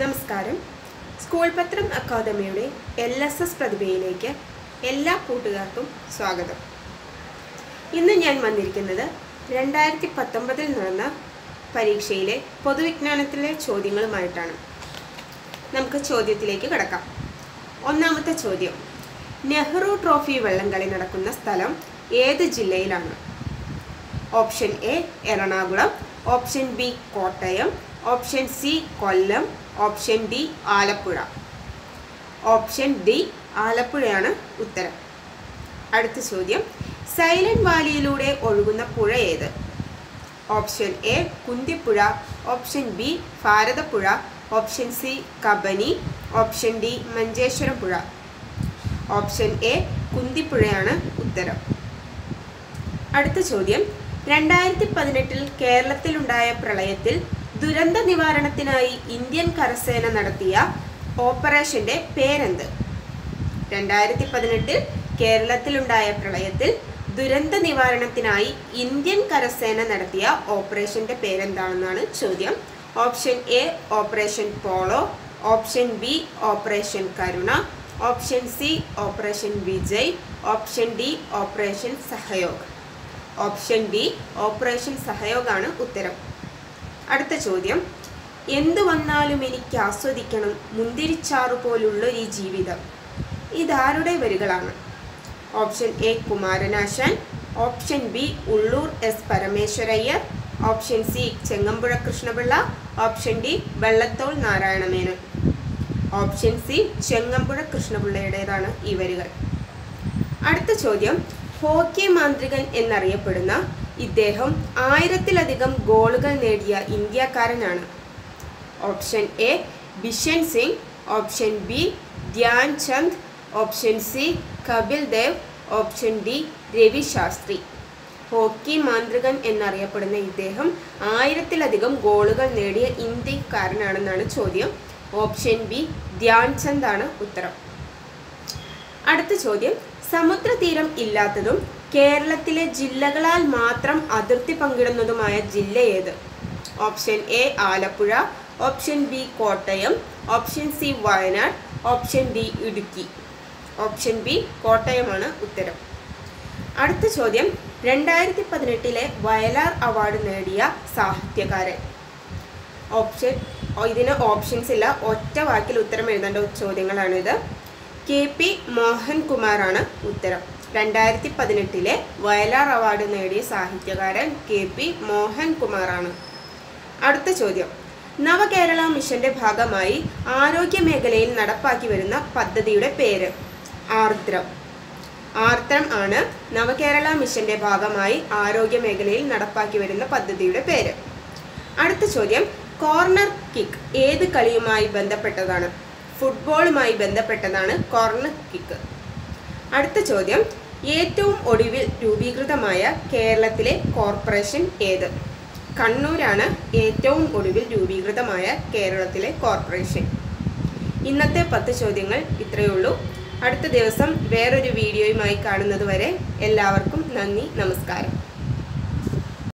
നമസ്കാരം സ്കൂൾ പത്രം അക്കാദമിയുടെ എൽ എസ് എസ് പ്രതിഭയിലേക്ക് എല്ലാ കൂട്ടുകാർക്കും സ്വാഗതം ഇന്ന് ഞാൻ വന്നിരിക്കുന്നത് രണ്ടായിരത്തി പത്തൊമ്പതിൽ നടന്ന പരീക്ഷയിലെ പൊതുവിജ്ഞാനത്തിലെ ചോദ്യങ്ങളുമായിട്ടാണ് നമുക്ക് ചോദ്യത്തിലേക്ക് കടക്കാം ഒന്നാമത്തെ ചോദ്യം നെഹ്റു ട്രോഫി വള്ളംകളി നടക്കുന്ന സ്ഥലം ഏത് ജില്ലയിലാണ് option A Ernakulam option B Kottayam option C Kollam option D Alappuzha option D ആലപ്പുഴയാണ് ഉത്തരം അടുത്ത ചോദ്യം സൈലന്റ് വാലിയിലൂടെ ഒഴുകുന്ന പുഴ ഏത് option A Kunthipuzha option B Bharathapuzha option C Kabani option D Manjeshwaram പുഴ ഓപ്ഷൻ എ കുന്തിപ്പുഴയാണ് ഉത്തരം അടുത്ത ചോദ്യം രണ്ടായിരത്തി പതിനെട്ടിൽ കേരളത്തിലുണ്ടായ പ്രളയത്തിൽ ദുരന്ത നിവാരണത്തിനായി ഇന്ത്യൻ കരസേന നടത്തിയ ഓപ്പറേഷന്റെ പേരെന്ത് രണ്ടായിരത്തി പതിനെട്ടിൽ കേരളത്തിലുണ്ടായ പ്രളയത്തിൽ ദുരന്ത നിവാരണത്തിനായി ഇന്ത്യൻ കരസേന നടത്തിയ ഓപ്പറേഷന്റെ പേരെന്താണെന്നാണ് ചോദ്യം option A operation Polo option B operation Karuna option C operation Vijay option D operation Sahayog option D operation സഹയോഗാണ് ഉത്തരം അടുത്ത ചോദ്യം എന്തു വന്നാലും എനിക്ക് ആസ്വദിക്കണം മുന്തിരിച്ചാറു പോലുള്ള ഈ ജീവിതം ഇതാരുടെ വരികളാണ് option A Kumaranasan option B Ulloor S Parameswara Iyer option C Changampuzha Krishna Pillai option D Vallathol Narayana Menon option C Changampuzha കൃഷ്ണപിള്ളയുടേതാണ് ഈ വരികൾ അടുത്ത ചോദ്യം ഹോക്കി മാന്ത്രികൻ എന്നറിയപ്പെടുന്ന ഇദ്ദേഹം ആയിരത്തിലധികം ഗോളുകൾ നേടിയ ഇന്ത്യക്കാരനാണ് option A Bishan Singh option B Dhyan Chand option C Kapil Dev option D Ravi Shastri hockey മാന്ത്രികൻ എന്നറിയപ്പെടുന്ന ഇദ്ദേഹം ആയിരത്തിലധികം ഗോളുകൾ നേടിയ ഇന്ത്യക്കാരനാണെന്നാണ് ചോദ്യം ഓപ്ഷൻ ബി ധ്യാൻ ചന്ദ് ആണ് ഉത്തരം അടുത്ത ചോദ്യം സമുദ്രതീരം ഇല്ലാത്തതും കേരളത്തിലെ ജില്ലകളാൽ മാത്രം അതിർത്തി പങ്കിടുന്നതുമായ ജില്ല ഏത് option A Alappuzha option B Kottayam option C Wayanad option D Idukki option B കോട്ടയമാണ് ഉത്തരം അടുത്ത ചോദ്യം രണ്ടായിരത്തി പതിനെട്ടിലെ വയലാർ അവാർഡ് നേടിയ സാഹിത്യകാരൻ ഓപ്ഷൻ ഇതിന് ഓപ്ഷൻസ് ഇല്ല ഒറ്റ വാക്കിൽ ഉത്തരം എഴുതേണ്ട ചോദ്യങ്ങളാണിത് കെ പി മോഹൻകുമാറാണ് ഉത്തരം രണ്ടായിരത്തി പതിനെട്ടിലെ വയലാർ അവാർഡ് നേടിയ സാഹിത്യകാരൻ കെ പി മോഹൻകുമാറാണ് അടുത്ത ചോദ്യം നവകേരള മിഷന്റെ ഭാഗമായി ആരോഗ്യ മേഖലയിൽ നടപ്പാക്കി വരുന്ന പദ്ധതിയുടെ പേര് ആർദ്രം ആർദ്രം ആണ് നവകേരള മിഷന്റെ ഭാഗമായി ആരോഗ്യ മേഖലയിൽ നടപ്പാക്കി വരുന്ന പദ്ധതിയുടെ പേര് അടുത്ത ചോദ്യം കോർണർ കിക്ക് ഏത് കളിയുമായി ബന്ധപ്പെട്ടതാണ് ഫുട്ബോളുമായി ബന്ധപ്പെട്ടതാണ് കോർണർ കിക്ക് അടുത്ത ചോദ്യം ഏറ്റവും ഒടുവിൽ രൂപീകൃതമായ കേരളത്തിലെ കോർപ്പറേഷൻ ഏത് കണ്ണൂരാണ് ഏറ്റവും ഒടുവിൽ രൂപീകൃതമായ കേരളത്തിലെ കോർപ്പറേഷൻ ഇന്നത്തെ പത്ത് ചോദ്യങ്ങൾ ഇത്രയേ ഉള്ളൂ അടുത്ത ദിവസം വേറൊരു വീഡിയോയുമായി കാണുന്നത് വരെ എല്ലാവർക്കും നന്ദി നമസ്കാരം